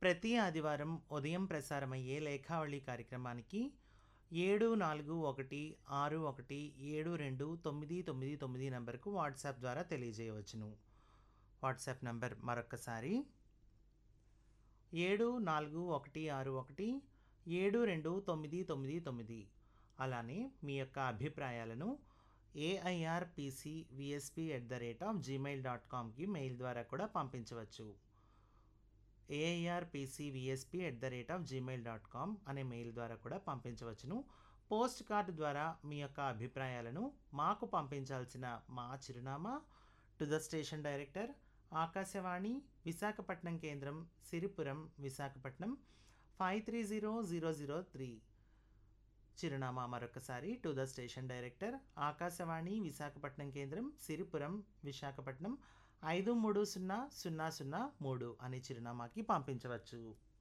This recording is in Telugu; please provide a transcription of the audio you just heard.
ప్రతి ఆదివారం ఉదయం ప్రసారమయ్యే లేఖావళి కార్యక్రమానికి ఏడు నాలుగు ఒకటి ఆరు ఒకటి ఏడు రెండు తొమ్మిది తొమ్మిది తొమ్మిది నంబర్కు వాట్సాప్ ద్వారా తెలియజేయవచ్చును వాట్సాప్ నంబర్ మరొకసారి ఏడు నాలుగు ఒకటి ఆరు ఒకటి ఏడు రెండు తొమ్మిది తొమ్మిది తొమ్మిది అలానే మీ యొక్క అభిప్రాయాలను AIR PC VSP at the rate of Gmail dot కామ్కి మెయిల్ ద్వారా కూడా పంపించవచ్చు AIR PC VSP at the rate of Gmail dot com అనే మెయిల్ ద్వారా కూడా పంపించవచ్చును పోస్ట్ కార్డు ద్వారా మీ యొక్క అభిప్రాయాలను మాకు పంపించాల్సిన మా చిరునామా to the station director Akashvani Visakhapatnam కేంద్రం Siripuram Visakhapatnam five three zero zero zero three చిరునామా మరొకసారి to the station director Akashvani Visakhapatnam కేంద్రం సిరిపురం విశాఖపట్నం ఐదు మూడు సున్నా సున్నా సున్నా మూడు అనే చిరునామాకి పంపించవచ్చు